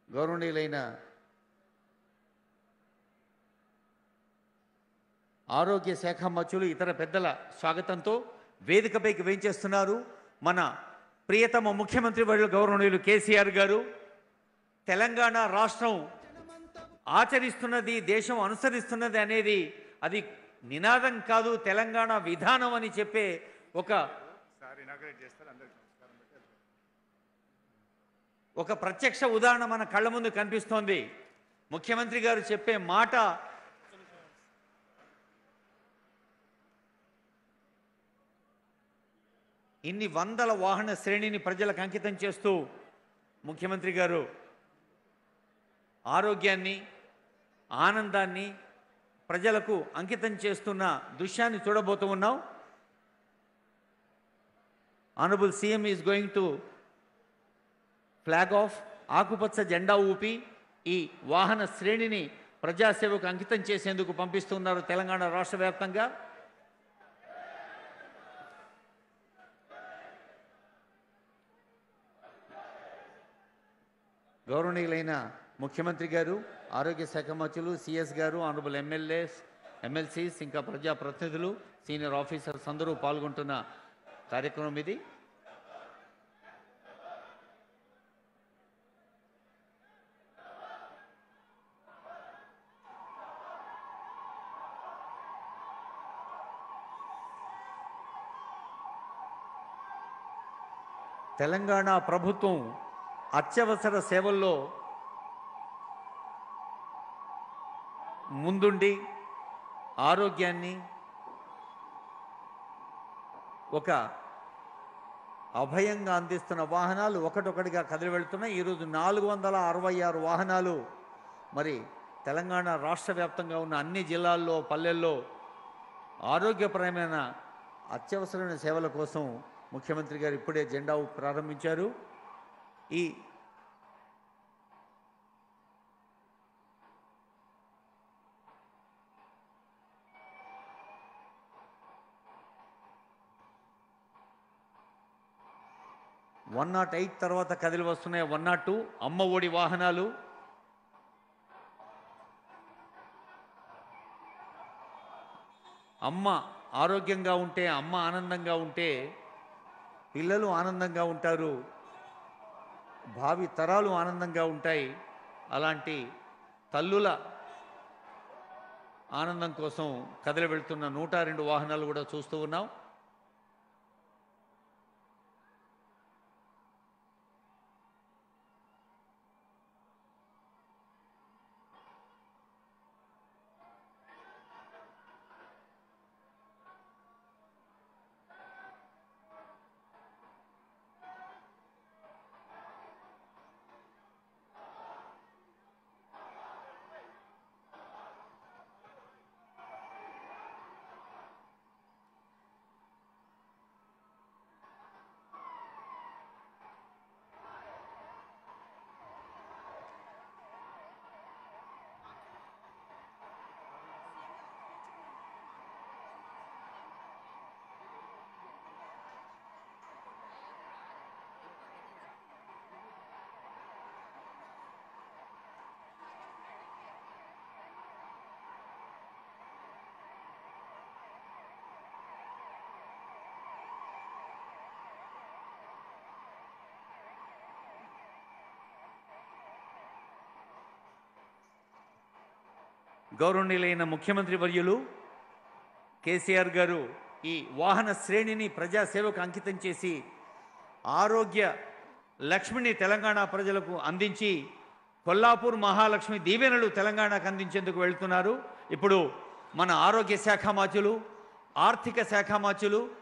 గౌరవనీయులైన ఆరోగ్య శాఖ మధ్యులు ఇతర పెద్దల స్వాగతంతో వేదికపైకి వేంచేస్తున్నారు మన ప్రియతమ ముఖ్యమంత్రి వర్యులు గౌరవనీయులు కేసీఆర్ గారు తెలంగాణ రాష్ట్రం ఆచరిస్తున్నది దేశం అనుసరిస్తున్నది అనేది అది నినాదం కాదు తెలంగాణ విధానం అని చెప్పే ఒక ఒక ప్రత్యక్ష ఉదాహరణ మన కళ్ళ ముందు కనిపిస్తోంది ముఖ్యమంత్రి గారు చెప్పే మాట ఇన్ని వందల వాహన శ్రేణిని ప్రజలకు అంకితం చేస్తూ ముఖ్యమంత్రి గారు ఆరోగ్యాన్ని ఆనందాన్ని ప్రజలకు అంకితం చేస్తున్న దృశ్యాన్ని చూడబోతూ ఉన్నాం honourable CM is going to flag off ఆకుపచ్చ జెండా ఊపి ఈ వాహన శ్రేణిని ప్రజాసేవకు అంకితం చేసేందుకు పంపిస్తున్నారు తెలంగాణ రాష్ట్ర వ్యాప్తంగా గౌరవనీయులైన ముఖ్యమంత్రి గారు ఆరోగ్య శాఖ మంత్రులు సిఎస్ గారు ఆనరబుల్ ఎమ్మెల్యేస్ ఎమ్మెల్సీస్ ఇంకా ప్రజాప్రతినిధులు సీనియర్ ఆఫీసర్స్ అందరూ పాల్గొంటున్న కార్యక్రమం ఇది తెలంగాణ ప్రభుత్వం అత్యవసర సేవల్లో ముందుండి ఆరోగ్యాన్ని ఒక అభయంగా అందిస్తున్న వాహనాలు ఒకటొకటిగా కదిలి వెళ్తున్నాయి ఈరోజు నాలుగు వందల అరవై ఆరు వాహనాలు మరి తెలంగాణ రాష్ట్ర వ్యాప్తంగా ఉన్న అన్ని జిల్లాల్లో పల్లెల్లో ఆరోగ్యపరమైన అత్యవసరమైన సేవల కోసం ముఖ్యమంత్రి గారు ఇప్పుడే జెండా ఊపి ప్రారంభించారు ఈ వన్ నాట్ ఎయిట్ తర్వాత కదిలి వస్తున్నాయి వన్ నాట్ టూ అమ్మ ఒడి వాహనాలు అమ్మ ఆరోగ్యంగా ఉంటే అమ్మ ఆనందంగా ఉంటే పిల్లలు ఆనందంగా ఉంటారు భావి తరాలు ఆనందంగా ఉంటాయి అలాంటి తల్లుల ఆనందం కోసం కదిలి వెళ్తున్న నూట రెండు వాహనాలు కూడా చూస్తూ ఉన్నాం గౌరవనీయులైన ముఖ్యమంత్రి వర్యులు కేసీఆర్ గారు ఈ వాహన శ్రేణిని ప్రజాసేవకు అంకితం చేసి ఆరోగ్య లక్ష్మిని తెలంగాణ ప్రజలకు అందించి కొల్లాపూర్ మహాలక్ష్మి దీవెనలు తెలంగాణకు అందించేందుకు వెళ్తున్నారు ఇప్పుడు మన ఆరోగ్య శాఖ మాచులు ఆర్థిక శాఖ మాచులు